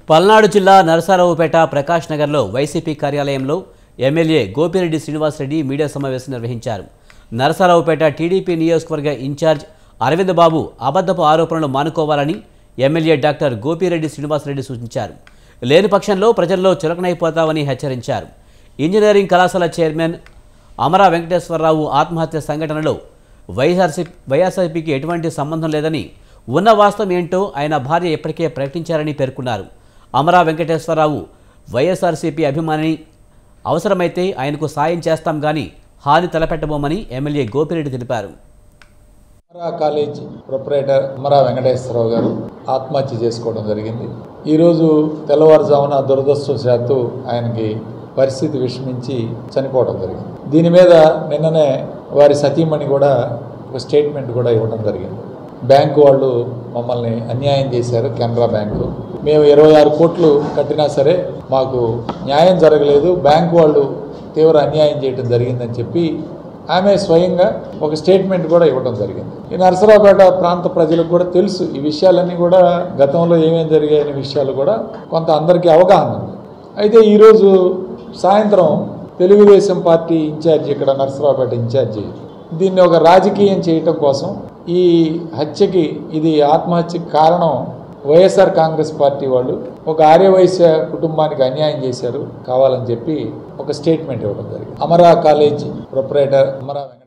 పల్నాడు జిల్లా నరసరావుపేట ప్రకాష్ నగర్లో వైసీపీ కార్యాలయంలో ఎమ్మెల్యే గోపిరెడ్డి శ్రీనివాసరెడ్డి మీడియా సమావేశం నిర్వహించారు నరసరావుపేట టీడీపీ నియోజకవర్గ ఇన్ఛార్జ్ అరవింద్ బాబు అబద్ధపు ఆరోపణలు మానుకోవాలని ఎమ్మెల్యే డాక్టర్ గోపిరెడ్డి శ్రీనివాసరెడ్డి సూచించారు లేని పక్షంలో ప్రజల్లో చులకనైపోతామని హెచ్చరించారు ఇంజనీరింగ్ కళాశాల చైర్మన్ అమరా వెంకటేశ్వరరావు ఆత్మహత్య సంఘటనలో వైఎస్ఆర్సీ వైఎస్ఆర్సీపీకి ఎటువంటి సంబంధం లేదని ఉన్న వాస్తవం ఏంటో ఆయన భార్య ఇప్పటికే ప్రకటించారని పేర్కొన్నారు అమరా వెంకటేశ్వరరావు వైఎస్ఆర్సీపీ అభిమాని అవసరమైతే ఆయనకు సాయం చేస్తాం గాని హాని తలపెట్టబోమని ఎమ్మెల్యే గోపిరెడ్డి తెలిపారు అమరా కాలేజ్ ప్రొపరేటర్ అమరా వెంకటేశ్వరరావు గారు ఆత్మహత్య చేసుకోవడం జరిగింది ఈరోజు తెల్లవారుజామున దురదృష్టవశాత్తు ఆయనకి పరిస్థితి విషమించి చనిపోవడం జరిగింది దీని మీద నిన్ననే వారి సతీమణి కూడా ఒక స్టేట్మెంట్ కూడా ఇవ్వడం జరిగింది బ్యాంకు వాళ్ళు మమ్మల్ని అన్యాయం చేశారు కెనరా బ్యాంకు మేము ఇరవై ఆరు కోట్లు కట్టినా సరే మాకు న్యాయం జరగలేదు బ్యాంకు వాళ్ళు తీవ్ర అన్యాయం చేయడం జరిగిందని చెప్పి ఆమె స్వయంగా ఒక స్టేట్మెంట్ కూడా ఇవ్వడం జరిగింది ఈ నరసరావుపేట ప్రాంత ప్రజలకు కూడా తెలుసు ఈ విషయాలన్నీ కూడా గతంలో ఏమేమి జరిగాయనే విషయాలు కూడా కొంత అందరికీ అవగాహన ఉంది అయితే ఈరోజు సాయంత్రం తెలుగుదేశం పార్టీ ఇన్ఛార్జి ఇక్కడ నరసరావుపేట ఇన్ఛార్జి దీన్ని ఒక రాజకీయం చేయటం కోసం ఈ హత్యకి ఇది ఆత్మహత్యకి కారణం వైఎస్ఆర్ కాంగ్రెస్ పార్టీ వాళ్ళు ఒక ఆర్యవైశ్య కుటుంబానికి అన్యాయం చేశారు కావాలని చెప్పి ఒక స్టేట్మెంట్ ఇవ్వడం జరిగింది అమరా కాలేజ్ ప్రొపరేటర్ అమరా వెంకట